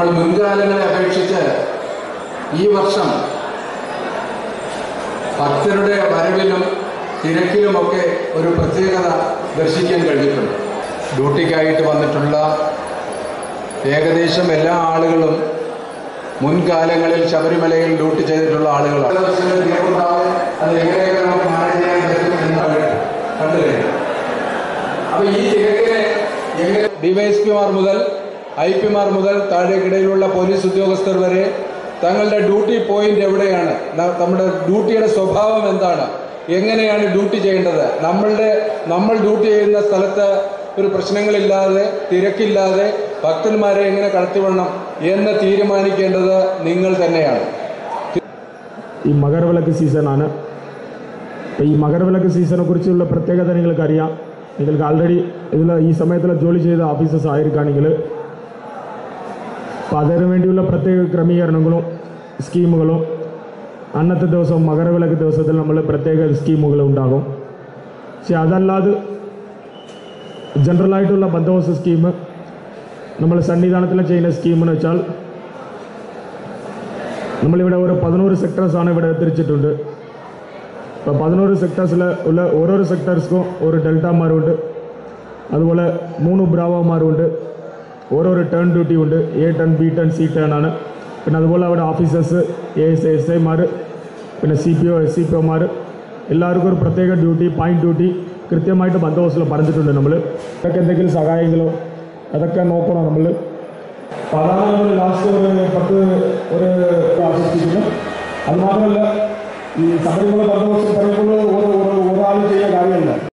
മുൻകാലങ്ങളെ അപേക്ഷിച്ച് ഈ വർഷം ഭക്തരുടെ വരവിലും തിരക്കിലുമൊക്കെ ഒരു പ്രത്യേകത ദർശിക്കാൻ കഴിഞ്ഞിട്ടുണ്ട് ഡ്യൂട്ടിക്കായിട്ട് വന്നിട്ടുള്ള ഏകദേശം എല്ലാ ആളുകളും മുൻകാലങ്ങളിൽ ശബരിമലയിൽ ഡ്യൂട്ടി ചെയ്തിട്ടുള്ള ആളുകളാണ് പല ദിവസങ്ങളിൽ തിരക്കുണ്ടാവും അത് എങ്ങനെയൊക്കെ നമുക്ക് മാനേജ് ചെയ്യാൻ പറ്റും എന്ന് കണ്ടു കഴിഞ്ഞു അപ്പൊ ഈ തിരക്കിനെ എങ്ങനെ ഡിവൈഎസ്പിമാർ മുതൽ ഐ പിമാർ മുതൽ താഴേക്കിടയിലുള്ള പോലീസ് ഉദ്യോഗസ്ഥർ വരെ തങ്ങളുടെ ഡ്യൂട്ടി പോയിന്റ് എവിടെയാണ് ന- നമ്മുടെ ഡ്യൂട്ടിയുടെ സ്വഭാവം എന്താണ് എങ്ങനെയാണ് ഡ്യൂട്ടി ചെയ്യേണ്ടത് നമ്മളുടെ നമ്മൾ ഡ്യൂട്ടി ചെയ്യുന്ന സ്ഥലത്ത് ഒരു പ്രശ്നങ്ങളില്ലാതെ തിരക്കില്ലാതെ ഭക്തന്മാരെ എങ്ങനെ കടത്തിവിടണം എന്ന് തീരുമാനിക്കേണ്ടത് നിങ്ങൾ തന്നെയാണ് ഈ മകരവിളക്ക് സീസണാണ് അപ്പോൾ ഈ മകരവിളക്ക് സീസണെ കുറിച്ചുള്ള പ്രത്യേകത നിങ്ങൾക്കറിയാം നിങ്ങൾക്ക് ആൾറെഡി ഇതിൽ ഈ സമയത്തിൽ ജോലി ചെയ്ത ഓഫീസേഴ്സ് ആയിരിക്കുകയാണെങ്കിൽ അപ്പോൾ അതിനു വേണ്ടിയുള്ള പ്രത്യേക ക്രമീകരണങ്ങളും സ്കീമുകളും അന്നത്തെ ദിവസം മകരവിളക്ക് ദിവസത്തിൽ നമ്മൾ പ്രത്യേക സ്കീമുകൾ ഉണ്ടാകും പക്ഷെ അതല്ലാതെ ജനറലായിട്ടുള്ള ബന്ദോബസ്ത് സ്കീം നമ്മൾ സന്നിധാനത്തിൽ ചെയ്യുന്ന സ്കീം എന്ന് വെച്ചാൽ നമ്മളിവിടെ ഒരു പതിനോറ് സെക്ടേഴ്സാണ് ഇവിടെ തിരിച്ചിട്ടുണ്ട് അപ്പോൾ പതിനോറ് സെക്ടേഴ്സിൽ ഉള്ള ഓരോരോ സെക്ടേഴ്സ്ക്കും ഒരു ഡെൽറ്റാമാരുണ്ട് അതുപോലെ മൂന്ന് ബ്രാവോമാരുണ്ട് ഓരോരോ ടേൺ ഡ്യൂട്ടി ഉണ്ട് A turn B turn C turn ആണ് പിന്നെ അതുപോലെ അവിടെ ഓഫീസേഴ്സ് എ എസ് എസ് ഐമാർ പിന്നെ C P O S C P ഒമാർ എല്ലാവർക്കും ഒരു പ്രത്യേക ഡ്യൂട്ടി പോയിന്റ് ഡ്യൂട്ടി കൃത്യമായിട്ട് ബന്ദോബസ്തിൽ പറഞ്ഞിട്ടുണ്ട് നമ്മൾ ഇതൊക്കെ എന്തെങ്കിലും സഹായങ്ങളോ അതൊക്കെ നോക്കണം നമ്മൾ അപ്പോൾ അതാണ് നമ്മൾ ലാസ്റ്റ് ഒരു പത്ത് ഒരു ആശ്വസിക്കുന്നു അത് മാത്രമല്ല ഈ ശബരിമല ബന്ധവസ്ഥ പറയുമ്പോൾ ഒരു ഒരാൾ ചെയ്യുന്ന കാര്യമല്ല